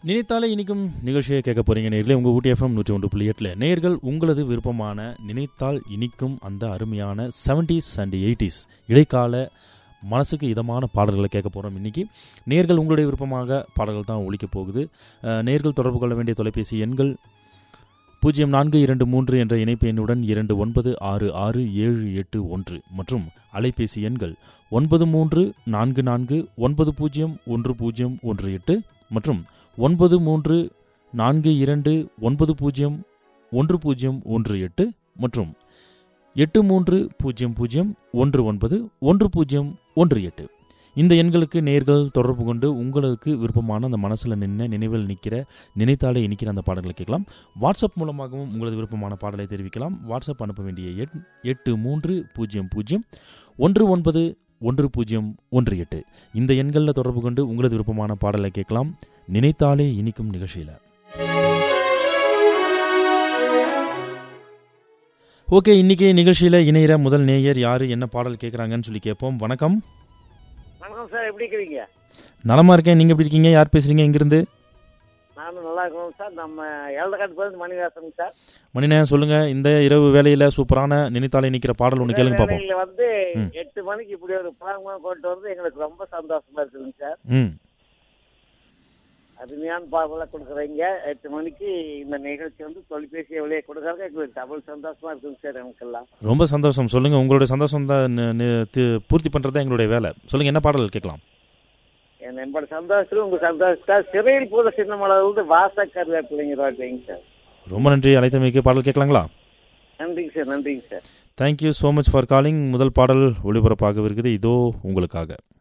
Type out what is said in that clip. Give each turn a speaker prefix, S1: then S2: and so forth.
S1: நினைத்தாலே இனிக்கும் நிகழ்ச்சியை கேட்க போறீங்க நேர்களே உங்க ஊட்டி எஃப்எம் நூற்றி ஒன்று புள்ளி எட்டில் நேர்கள் உங்களது விருப்பமான நினைத்தால் இனிக்கும் அந்த அருமையான செவன்டீஸ் அண்ட் எயிட்டிஸ் இடைக்கால மனசுக்கு இதமான பாடல்களை கேட்க போகிறோம் இன்னைக்கு நேர்கள் உங்களுடைய விருப்பமாக பாடல்கள் தான் ஒழிக்க போகுது அஹ், நேர்கள் தொடர்பு கொள்ள வேண்டிய தொலைபேசி எண்கள் பூஜ்ஜியம் நான்கு இரண்டு மூன்று என்ற இணைப்பு எண்ணுடன் இரண்டு ஒன்பது ஆறு ஆறு ஏழு எட்டு ஒன்று மற்றும் அலைபேசி எண்கள் ஒன்பது மூன்று நான்கு நான்கு ஒன்பது பூஜ்ஜியம் ஒன்று பூஜ்ஜியம் ஒன்று எட்டு மற்றும் ஒன்பது மூன்று நான்கு இரண்டு ஒன்பது பூஜ்ஜியம் ஒன்று பூஜ்ஜியம் ஒன்று எட்டு மற்றும் எட்டு மூன்று பூஜ்ஜியம் பூஜ்ஜியம் ஒன்று ஒன்பது ஒன்று பூஜ்ஜியம் ஒன்று எட்டு இந்த எண்களுக்கு நேர்கள் தொடர்பு கொண்டு உங்களுக்கு விருப்பமான அந்த மனசில் நின்ன நினைவில் நிற்கிற நினைத்தாலே இனிக்கிற அந்த பாடல்களை கேட்கலாம் வாட்ஸ்அப் மூலமாகவும் உங்களது விருப்பமான பாடலை தெரிவிக்கலாம் வாட்ஸ்அப் அனுப்ப வேண்டிய எண் எட்டு மூன்று பூஜ்ஜியம் பூஜ்ஜியம் ஒன்று ஒன்பது ஒன்று பூஜ்ஜியம் ஒன்று எட்டு இந்த எண்களில் தொடர்பு கொண்டு உங்களது விருப்பமான பாடலை கேட்கலாம் நினைத்தாலே இனிக்கும் நிகழ்ச்சியில் ஓகே இன்னைக்கு நிகழ்ச்சியில் இணையிற முதல் நேயர் யாரு என்ன பாடல் கேட்குறாங்கன்னு சொல்லி கேட்போம் வணக்கம்
S2: வணக்கம் சார் எப்படி இருக்கிறீங்க
S1: நலமா இருக்கேன் நீங்க எப்படி இருக்கீங்க யார் பேசுறீங்க இங்கிருந்து
S2: நானும் நல்லா இருக்கணும் சார் நம்ம ஏழக்காட்டு பேருந்து மணிவாசன் சார்
S1: மணிநேயம் சொல்லுங்க இந்த இரவு வேலையில சூப்பரான நினைத்தாலே நிக்கிற பாடல் ஒன்று கேளுங்க பார்ப்போம்
S2: வேலையில வந்து
S1: ம்.
S2: எட்டு மணிக்கு இப்படி ஒரு ப்ரோக்ராம் கொண்டு வந்து எங்களுக்கு ரொம்ப சந்தோஷமா இருக்குதுங்க சார்
S1: ம்
S2: அருமையான பாடலாம் கொடுக்குறீங்க எட்டு மணிக்கு இந்த நிகழ்ச்சி வந்து தொலைபேசி வெளியே கொடுக்குறாங்க எங்களுக்கு டபுள் சந்தோஷமா இருக்குங்க சார் எனக்கெல்லாம்
S1: ரொம்ப சந்தோஷம் சொல்லுங்க உங்களுடைய சந்தோஷம் தான் நி- நி- தி- பூர்த்தி பண்றது தான் எங்களுடைய வேலை சொல்லுங்க என்ன பாடல் கேட்கலாம்
S2: என் நம்மளோட சந்தோஷத்துல உங்க சந்தோஷத்தா சிறையில் பூத சின்னமளவு வாச கருவேப்பிள்ளைங்க ரோட்லைங்க சார்
S1: ரொம்ப நன்றி அழைத்தமைக்கு பாடல் கேட்கலாங்களா
S2: நன்றிங்க சார் நன்றிங்க sir
S1: thank you so much for calling முதல் பாடல் ஒளிபரப்பாக இருக்குது இதோ உங்களுக்காக